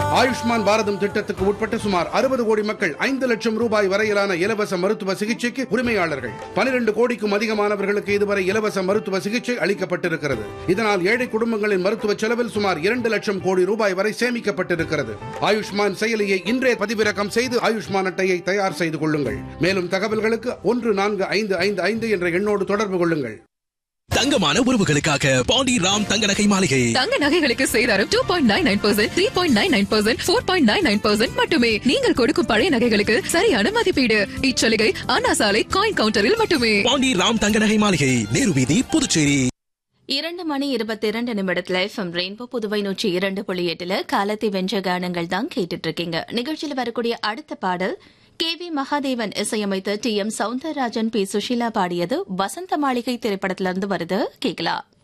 ஆயுஷ்மான் பாரதம் திட்டத்துக்கு உட்பட்ட சுமார் அறுபது கோடி மக்கள் ஐந்து லட்சம் ரூபாய் வரையிலான இலவச மருத்துவ சிகிச்சைக்கு உரிமையாளர்கள் பனிரெண்டு கோடிக்கும் அதிகமானவர்களுக்கு இதுவரை இலவச மருத்துவ சிகிச்சை அளிக்கப்பட்டிருக்கிறது இதனால் ஏழை குடும்பங்களின் மருத்துவ செலவில் சுமார் இரண்டு லட்சம் கோடி ரூபாய் வரை சேமிக்கப்பட்டிருக்கிறது ஆயுஷ்மான் செயலியை இன்றே பதிவிறக்கம் செய்து ஆயுஷ்மான் அட்டையை தயார் செய்து கொள்ளுங்கள் மேலும் தகவல்களுக்கு ஒன்று நான்கு ஐந்து ஐந்து ஐந்து என்ற எண்ணோடு தொடர்பு கொள்ளுங்கள் தங்கமான உறவுகளுக்காக பாண்டி ராம் தங்க நகை மாளிகை தங்க நகைகளுக்கு சேதாரம் two point nine nine percent three point nine nine percent four point nine nine percent மட்டுமே நீங்கள் கொடுக்கும் பழைய நகைகளுக்கு சரியான மதிப்பீடு இச்சலுகை அண்ணா சாலை காயின் கவுண்டரில் மட்டுமே பாண்டி ராம் தங்க நகை மாளிகை நேரு வீதி புதுச்சேரி இரண்டு மணி இருபத்தி இரண்டு நிமிடத்துல எஃப்எம் ரெயின்போ புதுவை நூற்றி இரண்டு புள்ளி எட்டுல காலத்தை வென்ற கானங்கள் தான் கேட்டுட்டு இருக்கீங்க நிகழ்ச்சியில் வரக்கூடிய அடுத்த பாடல் கே வி மகாதேவன் இசையமைத்த T M Soundararajan P Susheela பாடியது வசந்த மாளிகை திரைப்படத்திலிருந்து வருது கேட்கலாம்